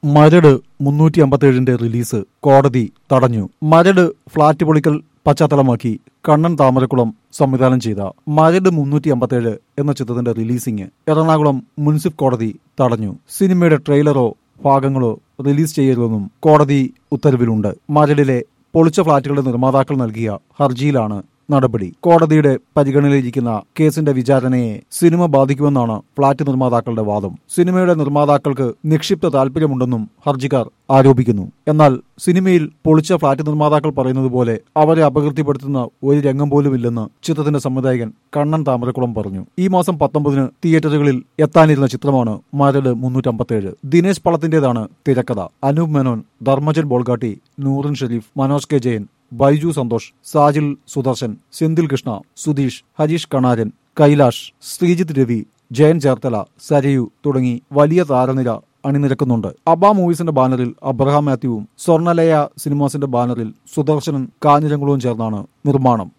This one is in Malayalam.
മരട് മുന്നൂറ്റി അമ്പത്തേഴിന്റെ റിലീസ് കോടതി തടഞ്ഞു മരട് ഫ്ളാറ്റ് പൊളിക്കൽ പശ്ചാത്തലമാക്കി കണ്ണൻ താമരക്കുളം സംവിധാനം ചെയ്ത മരട് മുന്നൂറ്റി അമ്പത്തേഴ് എന്ന ചിത്രത്തിന്റെ റിലീസിംഗ് എറണാകുളം മുൻസിഫ് കോടതി തടഞ്ഞു സിനിമയുടെ ട്രെയിലറോ ഭാഗങ്ങളോ റിലീസ് ചെയ്യരുതെന്നും കോടതി ഉത്തരവിലുണ്ട് മരടിലെ പൊളിച്ച ഫ്ളാറ്റുകളുടെ നിർമ്മാതാക്കൾ നൽകിയ ഹർജിയിലാണ് നടപടി കോടതിയുടെ പരിഗണനയിലിരിക്കുന്ന കേസിന്റെ വിചാരണയെ സിനിമ ബാധിക്കുമെന്നാണ് ഫ്ളാറ്റ് നിർമ്മാതാക്കളുടെ വാദം സിനിമയുടെ നിർമ്മാതാക്കൾക്ക് നിക്ഷിപ്ത താല്പര്യമുണ്ടെന്നും ഹർജിക്കാർ ആരോപിക്കുന്നു എന്നാൽ സിനിമയിൽ പൊളിച്ച ഫ്ളാറ്റ് നിർമ്മാതാക്കൾ പറയുന്നത് പോലെ അവരെ അപകീർത്തിപ്പെടുത്തുന്ന ഒരു രംഗം പോലുമില്ലെന്ന് ചിത്രത്തിന്റെ സംവിധായകൻ കണ്ണൻ താമരക്കുളം പറഞ്ഞു ഈ മാസം പത്തൊമ്പതിന് തിയേറ്ററുകളിൽ എത്താനിരുന്ന ചിത്രമാണ് മരട് മുന്നൂറ്റമ്പത്തേഴ് ദിനേശ് പളത്തിന്റേതാണ് തിരക്കഥ അനൂപ് മേനോൻ ധർമ്മജൻ ബോൾഗാട്ടി നൂറിൻ ഷെരീഫ് മനോജ് കെ ജയൻ ബൈജു സന്തോഷ് സാജിൽ സുദർശൻ സെന്തിൽ കൃഷ്ണ സുധീഷ് ഹരീഷ് കണാരൻ കൈലാഷ് ശ്രീജിത്ത് രവി ജയൻ ചേർത്തല സരയു തുടങ്ങി വലിയ താരനിര അണിനിരക്കുന്നുണ്ട് അബ മൂവീസിന്റെ ബാനറിൽ അബ്രഹാം മാത്യുവും സ്വർണലയ സിനിമാസിന്റെ ബാനറിൽ സുദർശനൻ കാഞ്ഞിരംകുളവും ചേർന്നാണ് നിർമ്മാണം